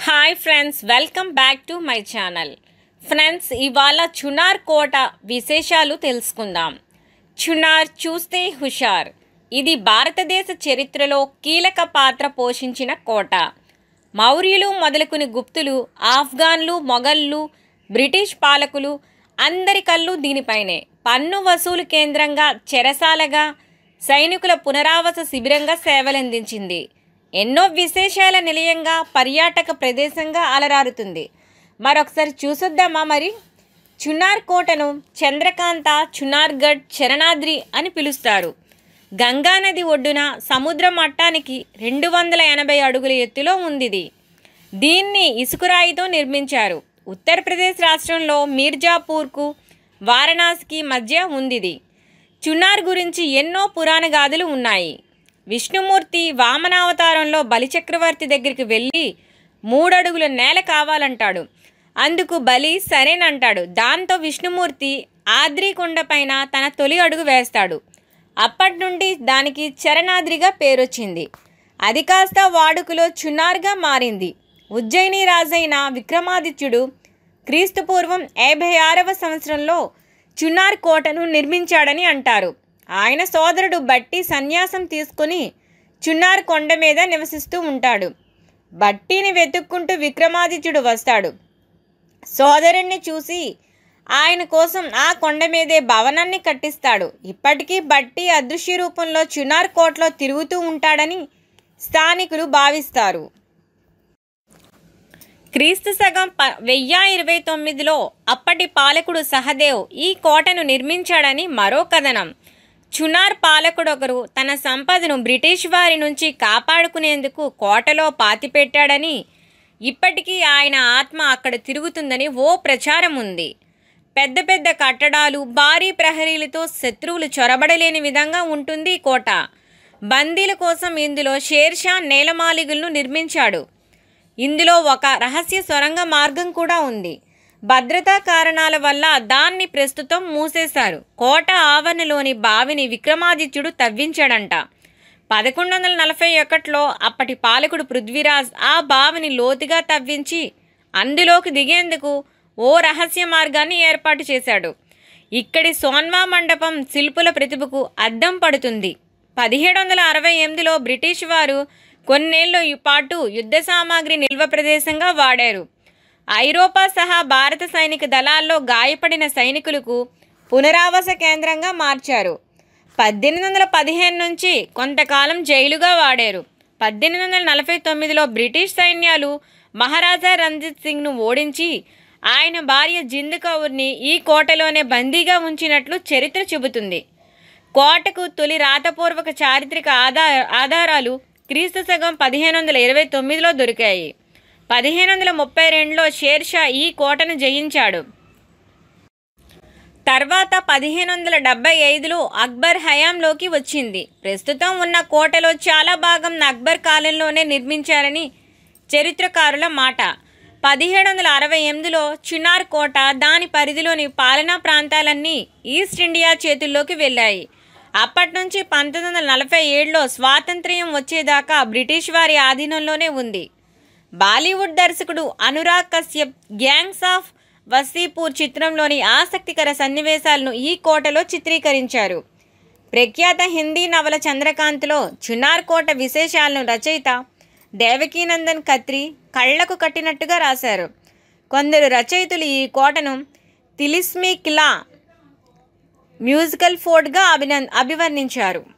hi friends welcome back to my channel friends ఇవాళ చునార్ కోట విశేషాలు తెలుసుకుందాం చునార్ చూస్తే హుషార్ ఇది భారతదేశ చరిత్రలో కీలక పాత్ర పోషించిన కోట మౌర్యులు మొదలుకుని గుప్తులు ఆఫ్ఘన్లు మొఘళ్ళు బ్రిటిష్ పాలకులు అందరి కళ్ళు దీనిపైనే పన్ను వసూలు కేంద్రంగా చెరసాలగా సైనికుల పునరావాస శిబిరంగా సేవలందించింది ఎన్నో విశేషాల నిలయంగా పర్యాటక ప్రదేశంగా అలరారుతుంది మరొకసారి చూసొద్దామా మరి చునార్ కోటను చంద్రకాంత చునార్గఢ్ చరణాద్రి అని పిలుస్తారు గంగానది ఒడ్డున సముద్ర మట్టానికి రెండు వందల ఎనభై అడుగుల ఎత్తులో ఉందిది దీన్ని ఇసుకరాయితో నిర్మించారు ఉత్తరప్రదేశ్ రాష్ట్రంలో మీర్జాపూర్కు వారణాసికి మధ్య ఉందిది చునార్ గురించి ఎన్నో పురాణ గాథలు ఉన్నాయి విష్ణుమూర్తి వామనావతారంలో బలిచక్రవర్తి దగ్గరికి వెళ్ళి మూడడుగుల నేల కావాలంటాడు అందుకు బలి సరేనంటాడు దాంతో విష్ణుమూర్తి ఆద్రి కొండపైన తన తొలి అడుగు వేస్తాడు అప్పటి నుండి దానికి చరణాద్రిగా పేరొచ్చింది అది కాస్త వాడుకలో చునార్గా మారింది ఉజ్జయిని రాజైన విక్రమాదిత్యుడు క్రీస్తు పూర్వం యాభై ఆరవ సంవత్సరంలో చునార్ కోటను నిర్మించాడని అంటారు ఆయన సోదరుడు బట్టి సన్యాసం తీసుకుని చున్నార్ కొండ మీద నివసిస్తూ ఉంటాడు బట్టిని వెతుక్కుంటూ విక్రమాదిత్యుడు వస్తాడు సోదరుణ్ణి చూసి ఆయన కోసం ఆ కొండ మీదే భవనాన్ని కట్టిస్తాడు ఇప్పటికీ బట్టి అదృశ్య రూపంలో చునార్ కోటలో తిరుగుతూ ఉంటాడని స్థానికులు భావిస్తారు క్రీస్తు శకం ప వెయ్యి ఇరవై తొమ్మిదిలో అప్పటి పాలకుడు సహదేవ్ ఈ కోటను నిర్మించాడని మరో కథనం చునార్ పాలకుడొకరు తన సంపదను బ్రిటిష్ వారి నుంచి కాపాడుకునేందుకు కోటలో పాతిపెట్టాడని ఇప్పటికీ ఆయన ఆత్మ అక్కడ తిరుగుతుందని ఓ ప్రచారం ఉంది పెద్ద పెద్ద కట్టడాలు భారీ ప్రహరీలతో శత్రువులు చొరబడలేని విధంగా ఉంటుంది ఈ కోట బందీల కోసం ఇందులో షేర్షా నేలమాలిగులను నిర్మించాడు ఇందులో ఒక రహస్య సొరంగ మార్గం కూడా ఉంది భద్రతా కారణాల వల్ల దాన్ని ప్రస్తుతం మూసేశారు కోట ఆవరణలోని బావిని విక్రమాదిత్యుడు తవ్వించాడంట పదకొండు వందల నలభై ఒకటిలో అప్పటి పాలకుడు పృథ్వీరాజ్ ఆ బావిని లోతుగా తవ్వించి అందులోకి దిగేందుకు ఓ రహస్య మార్గాన్ని ఏర్పాటు చేశాడు ఇక్కడి సోన్వా మండపం శిల్పుల ప్రతిభకు అద్దం పడుతుంది పదిహేడు వందల అరవై ఎనిమిదిలో బ్రిటిష్ వారు కొన్నేళ్ల పాటు యుద్ధ సామాగ్రి నిల్వ ప్రదేశంగా వాడారు ఐరోపా సహా భారత సైనిక దళాల్లో గాయపడిన సైనికులకు పునరావాస కేంద్రంగా మార్చారు పద్దెనిమిది వందల పదిహేను నుంచి కొంతకాలం జైలుగా వాడారు పద్దెనిమిది వందల నలభై తొమ్మిదిలో బ్రిటిష్ సైన్యాలు మహారాజా రంజిత్ సింగ్ను ఓడించి ఆయన భార్య జింద్ కౌర్ని ఈ కోటలోనే బందీగా ఉంచినట్లు చరిత్ర చెబుతుంది కోటకు తొలి రాతపూర్వక చారిత్రక ఆధార ఆధారాలు క్రీస్తు శకం పదిహేను వందల ఇరవై తొమ్మిదిలో దొరికాయి పదిహేను వందల ముప్పై రెండులో షేర్షా ఈ కోటను జయించాడు తర్వాత పదిహేను వందల డెబ్బై ఐదులో అక్బర్ హయాంలోకి వచ్చింది ప్రస్తుతం ఉన్న కోటలో చాలా భాగం అక్బర్ కాలంలోనే నిర్మించారని చరిత్రకారుల మాట పదిహేడు వందల అరవై ఎనిమిదిలో చినార్ కోట దాని పరిధిలోని పాలనా ప్రాంతాలన్నీ ఈస్ట్ ఇండియా చేతుల్లోకి వెళ్ళాయి అప్పటి నుంచి పంతొమ్మిది వందల నలభై ఏడులో స్వాతంత్ర్యం వచ్చేదాకా బ్రిటిష్ వారి ఆధీనంలోనే ఉంది బాలీవుడ్ దర్శకుడు అనురాగ్ కశ్యప్ గ్యాంగ్స్ ఆఫ్ వసీపూర్ చిత్రంలోని ఆసక్తికర సన్నివేశాలను ఈ కోటలో చిత్రీకరించారు ప్రఖ్యాత హిందీ నవల చంద్రకాంత్లో చునార్ కోట విశేషాలను రచయిత దేవకీనందన్ ఖత్రి కళ్లకు కట్టినట్టుగా రాశారు కొందరు రచయితలు ఈ కోటను తిలిస్మీ కిలా మ్యూజికల్ ఫోర్ట్గా అభిన అభివర్ణించారు